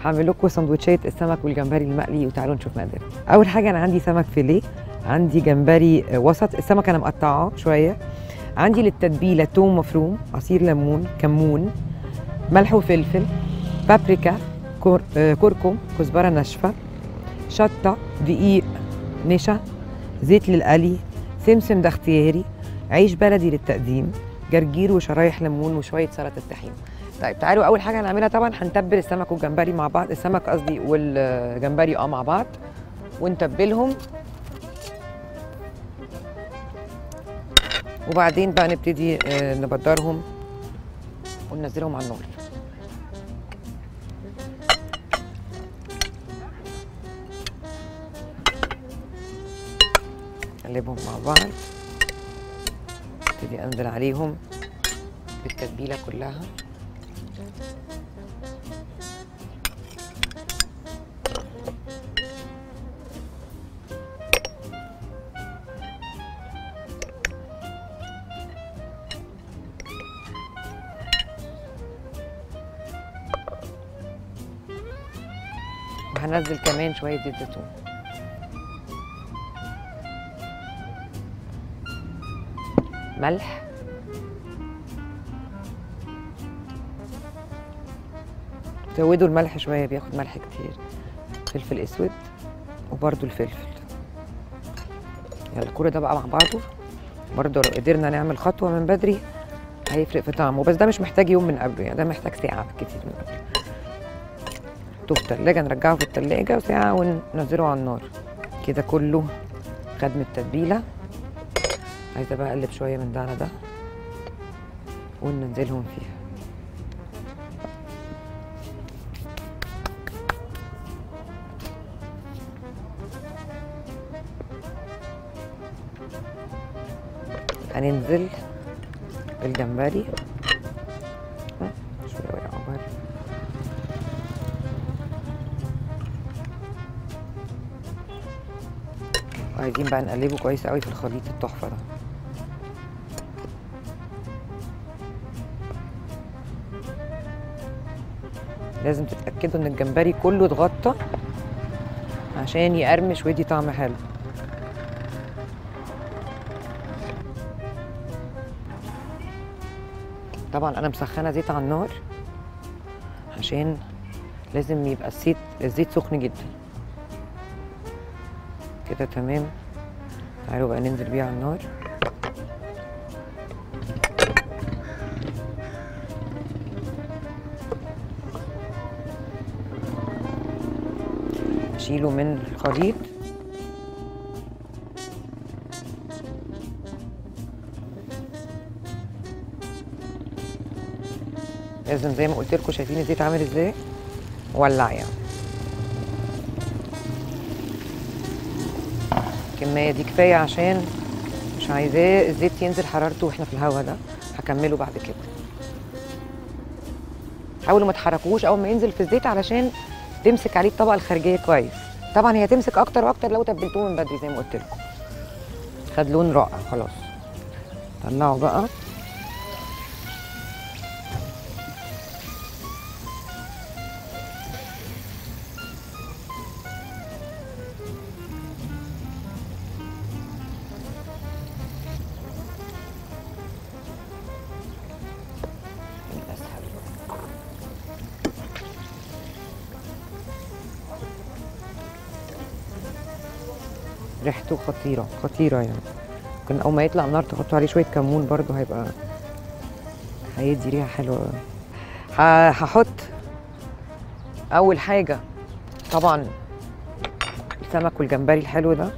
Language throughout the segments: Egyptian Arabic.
هعمل لكم سندوتشات السمك والجمبري المقلي وتعالوا نشوف مقادير اول حاجه انا عندي سمك فيليه عندي جمبري آه، وسط السمك انا مقطعاه شويه عندي للتتبيله توم مفروم عصير ليمون كمون ملح وفلفل بابريكا كور- آه، كركم كزبره ناشفه شطه دقيق نشا زيت للقلي سمسم ده اختياري عيش بلدي للتقديم جرجير وشرايح ليمون وشويه سلطه طحين طيب تعالوا اول حاجه هنعملها طبعا هنتبل السمك والجمبري مع بعض السمك قصدي والجمبري اه مع بعض ونتبلهم وبعدين بقى نبتدي آه، نبدرهم وننزلهم على النار نقلبهم مع بعض ابتدي انزل عليهم بالتتبيله كلها وهنزل كمان شويه زيت زيتون ملح زودوا الملح شويه بياخد ملح كتير فلفل اسود وبرده الفلفل يلا كل ده بقى مع بعضه برضه لو قدرنا نعمل خطوه من بدري هيفرق في طعمه بس ده مش محتاج يوم من قبله يعني ده محتاج ساعه كتير من قبله حطوه في التلاجة نرجعه في التلاجة وساعة وننزله على النار كده كله خد من التتبيلة عايزة بقى أقلب شوية من ده على ده وننزلهم فيها هننزل بالجمبري ها، شوية ورق عقبال وعايزين بقى نقلبه كويس قوي في الخليط التحفه ده لازم تتاكدوا ان الجمبري كله اتغطى عشان يقرمش ويدي طعم حلو طبعا انا مسخنه زيت على النار عشان لازم يبقى الزيت الزيت سخن جدا كده تمام تعالوا بقى ننزل بيه على النار اشيله من الخليط لازم زي ما قلت لكم شايفين الزيت عامل ازاي ولع يعني الكميه دي كفايه عشان مش عايزاه الزيت ينزل حرارته واحنا في الهوا ده هكمله بعد كده حاولوا ما تحركوش اول ما ينزل في الزيت علشان تمسك عليه الطبقه الخارجيه كويس طبعا هي تمسك اكتر واكتر لو تبلتوه من بدري زي ما قلت لكم خد لون رائع خلاص طلعوا بقى الأسهل ريحته خطيرة خطيرة يعني ممكن أول ما يطلع النار تحطوا عليه شوية كمون برضو هيبقى هيدي ريحة حلوة أوي. ه- هحط أول حاجة طبعا السمك والجمبري الحلو ده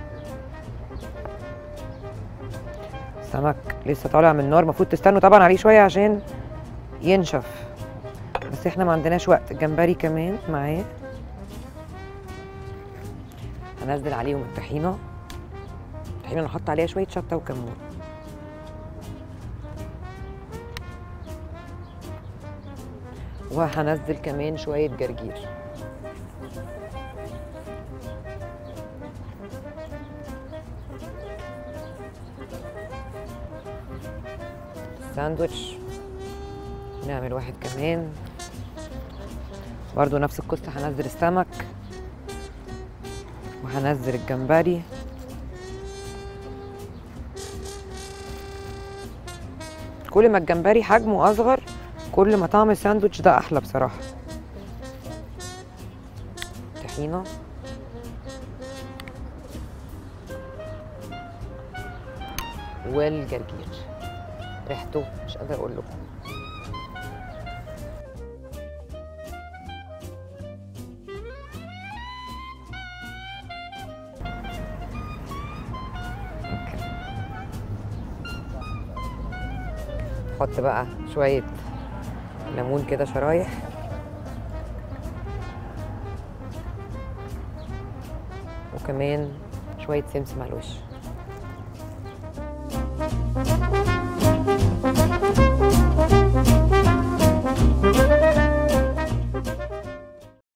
السمك لسه طالع من النار المفروض تستنوا طبعا عليه شوية عشان ينشف بس احنا ما عندناش وقت الجمبري كمان معاه هنزل عليهم الطحينه الطحينه نحط عليها شويه شطه وكمون وهنزل كمان شويه جرجير ساندوتش نعمل واحد كمان برضو نفس القصة هنزل السمك وهنزل الجمبري كل ما الجمبري حجمه اصغر كل ما طعم الساندوتش ده احلى بصراحة طحينة والجرجير ريحته مش قادرة اقول لكم حط بقى شوية ليمون كده شرايح وكمان شوية سمسم على الوش